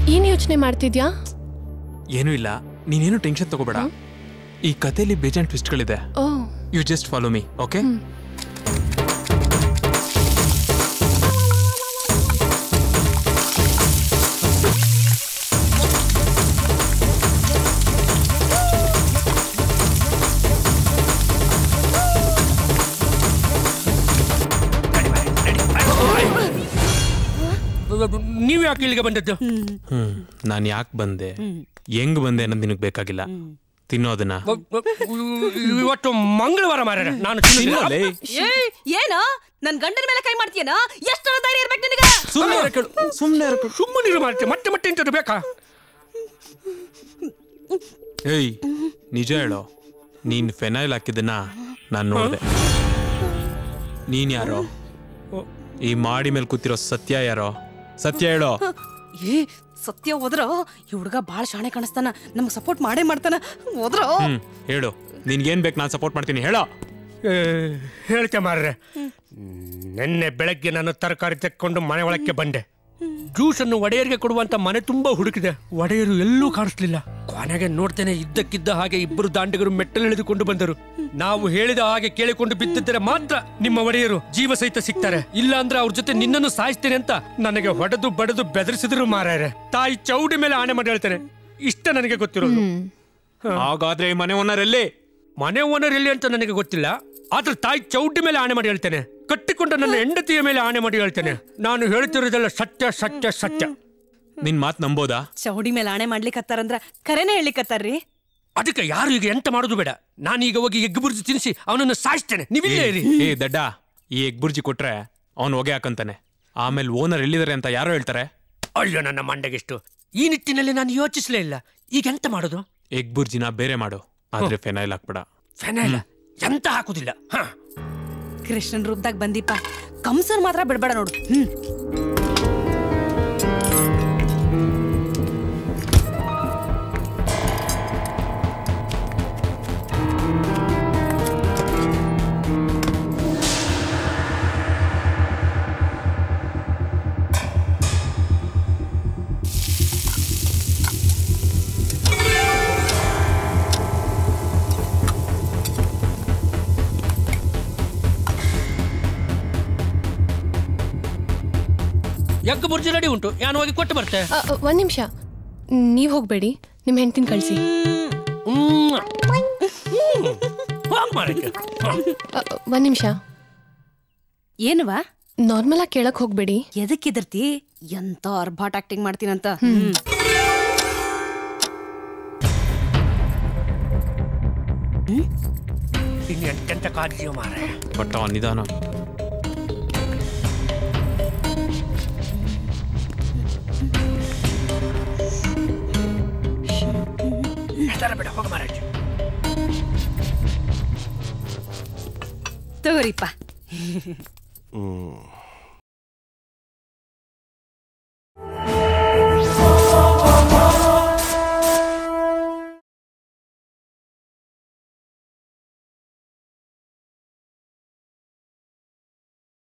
ಏನ್ ಯೋಚನೆ ಮಾಡ್ತಿದ್ಯಾ ಏನೂ ಇಲ್ಲ ನೀನೇನು ಟೆನ್ಷನ್ ತಗೋಬೇಡ ಈ ಕಥೆಯಲ್ಲಿ ಬೇಜಾನ್ ಟ್ವಿಸ್ಟ್ಗಳಿದೆ oh you just follow me okay ನೀವು ಯಾಕೆ ಇಲ್ಲಿಗೆ ಬಂದದ್ದು ಹ್ಮ್ ನಾನು ಯಾಕೆ ಬಂದೆ ಹೆಂಗ್ ಬಂದೆ ಅನ್ನೋದು ನಿನಗೆ ಬೇಕಾಗಿಲ್ಲ ತಿನ್ನೋದನ್ನ ಇವತ್ತು ಮಂಗಳವಾರ ಮಾರ ನಾನು ತಿನ್ನೋದಿಲ್ಲ. ತಿನ್ನೋಲೇ ಏಯ್ ಏನ ನನ್ ಗಂಡನ ಮೇಲೆ ಕೈ ಮಾಡ್ತೀಯನ ಎಷ್ಟರ ಧೈರ್ಯ ಇರ್ಬೇಕು ನಿನಗೆ ಸುಮ್ಮನೆ ಸುಮ್ಮನೆ ಸುಮ್ಮನಿರು ಮಾಡ್ತೆ ಮತ್ತೆ ಮತ್ತೆ ಇಂಥದ್ದು ಬೇಕಾ ಏಯ್ ನಿಜ ಹೇಳೋ ನೀನ್ ಫೆನೈಲ್ ಹಾಕಿದ್ದನ್ನ ನಾನು ನೋಡಿದೆ ನೀನ್ ಯಾರೋ ಈ ಮಾಡಿ ಮೇಲೆ ಕೂತಿರೋ ಸತ್ಯ ಯಾರೋ ಸತ್ಯ ಹೇಳೋ ಏ ಸತ್ಯ ಹೋದ್ರ ಈ ಹುಡುಗ ಬಾಳ ಶಾಣೆ ಕಾಣಿಸ್ತಾನ ನಮ್ಗ್ ಸಪೋರ್ಟ್ ಮಾಡೇ ಮಾಡ್ತಾನ ಹೋದ್ರ ಹ್ಮ್ ಹೇಳು ನಿನ್ಗೇನ್ ಬೇಕು ನಾನು ಸಪೋರ್ಟ್ ಮಾಡ್ತೀನಿ ಹೇಳೋ ಏ, ಹೇಳ್ತೆ ಮಾರ್ರೆ ನಿನ್ನೆ ಬೆಳಗ್ಗೆ ನಾನು ತರಕಾರಿ ತೆಕ್ಕೊಂಡು ಮನೆ ಒಳಕ್ಕೆ ಬಂದೆ ಜ್ಯೂಸ್ ಅನ್ನು ಒಡೆಯರಿಗೆ ಕೊಡುವಂತ ಮನೆ ತುಂಬಾ ಹುಡುಕಿದೆ ಒಡೆಯರು ಎಲ್ಲೂ ಕಾಣಿಸ್ಲಿಲ್ಲ ಕೊನೆಗೆ ನೋಡ್ತೇನೆ ಇದ್ದಕ್ಕಿದ್ದ ಹಾಗೆ ಇಬ್ಬರು ದಾಂಡಿಗರು ಮೆಟ್ಟಲು ಎಳೆದುಕೊಂಡು ಬಂದರು ನಾವು ಹೇಳಿದ ಹಾಗೆ ಕೇಳಿಕೊಂಡು ಬಿದ್ದಿದ್ದರೆ ಮಾತ್ರ ನಿಮ್ಮ ಒಡೆಯರು ಜೀವ ಸಹಿತ ಸಿಗ್ತಾರೆ ಇಲ್ಲ ಅಂದ್ರೆ ಅವ್ರ ಜೊತೆ ನಿನ್ನನ್ನು ಸಾಯಿಸ್ತೇನೆ ಅಂತ ನನಗೆ ಹೊಡೆದು ಬಡದು ಬೆದರಿಸಿದ್ರು ಮಾರಾಯರೆ ತಾಯಿ ಚೌಡಿ ಮೇಲೆ ಆಣೆ ಮಾಡಿ ಹೇಳ್ತೇನೆ ಇಷ್ಟ ನನಗೆ ಗೊತ್ತಿರೋದು ಹಾಗಾದ್ರೆ ಈ ಮನೆ ಓನರ್ ಎಲ್ಲಿ ಮನೆ ಓನರ್ ಎಲ್ಲಿ ಅಂತ ನನಗೆ ಗೊತ್ತಿಲ್ಲ ಆದ್ರೆ ತಾಯಿ ಚೌಟಿ ಮೇಲೆ ಆಣೆ ಮಾಡಿ ಹೇಳ್ತೇನೆ ಕಟ್ಟಿಕೊಂಡ ನನ್ನ ಹೆಂಡತಿಯ ಮೇಲೆ ಆಣೆ ಮಾಡಿ ಹೇಳ್ತೇನೆ ನಾನು ಹೇಳ್ತಿರೋದೆಲ್ಲ ಸತ್ಯ ಸತ್ಯ ಸತ್ಯ ನಿನ್ ಮಾತ್ ನಂಬೋದಾ ಚೌಡಿ ಮೇಲೆ ಆಣೆ ಮಾಡ್ಲಿಕ್ಕತ್ತಾರಂದ್ರ ಕರೆನೇ ಹೇಳಿಕತ್ತಾರ್ರಿ ಅದಕ್ಕೆ ಯಾರು ಈಗ ಎಂತ ಮಾಡೋದು ಬೇಡ ನಾನು ಈಗ ಹೋಗಿ ಎಗ್ ಬುರ್ಜಿ ತಿನ್ನಿಸಿ ಅವನನ್ನು ಸಾಯಿಸ್ತೇನೆ ನೀವಿಲ್ಲೇ ಇರಿ ಏ ದಡ್ಡ ಈ ಎಗ್ ಬುರ್ಜಿ ಕೊಟ್ರೆ ಅವನು ಹೊಗೆ ಹಾಕಂತಾನೆ ಆಮೇಲೆ ಓನರ್ ಎಲ್ಲಿದ್ದಾರೆ ಅಂತ ಯಾರೋ ಹೇಳ್ತಾರೆ ಅಯ್ಯೋ ನನ್ನ ಮಂಡೆಗೆಷ್ಟು ಈ ನಿಟ್ಟಿನಲ್ಲಿ ನಾನು ಯೋಚಿಸಲೇ ಇಲ್ಲ ಈಗ ಎಂತ ಮಾಡೋದು ಎಗ್ ಬುರ್ಜಿನ ಬೇರೆ ಮಾಡು ಆದ್ರೆ ಫೆನೈಲ್ ಹಾಕ್ಬೇಡ ಫೆನೈಲ್ ಎಂತ ಹಾಕುದಿಲ್ಲ ಹ ಕೃಷ್ಣನ್ ರೂಪದಾಗ ಬಂದೀಪ ಕಂಸನ್ ಮಾತ್ರ ಬಿಡ್ಬೇಡ ನೋಡು ಹ್ಮ್ ಎಗ್ ಬುರ್ಜಿ ರೆಡಿ ಉಂಟು ನಾನು ಹೋಗಿ ಕೊಟ್ಟು ಬರ್ತೆ ಅ, ಅ, ಒಂದ್ ನಿಮಿಷ ನೀವ್ ಹೋಗ್ಬೇಡಿ ನಿಮ್ ಹೆಂಡತಿನ ಕಳ್ಸಿ ಹ್ಮ್. ಹೋಗ್ ಮಾರಕ್ಕೆ. ಹ. ಅ, ಅ, ಒಂದ್ ನಿಮಿಷ ಏನವ ನಾರ್ಮಲ್ ಆಗಿ ಕೇಳಕ್ ಹೋಗ್ಬೇಡಿ ಎದಕ್ಕಿದರ್ತಿ ಎಂತ ಅರ್ಭಾಟ್ ಆಕ್ಟಿಂಗ್ ಮಾಡ್ತೀನಂತ ಹ್ಮ್ ಇನ್ನು ಎಂತೆಂತ ಕಾಳಜಿಯೋ ಮಾರಾಯ ಬಟ್ ಅವನ್ ನಿಧಾನ ಹೆದರ ಬೇಡ ಹೋಗ ಮಾರಾಯ ತಗೋರಿಪ್ಪ ಹ್ಮ್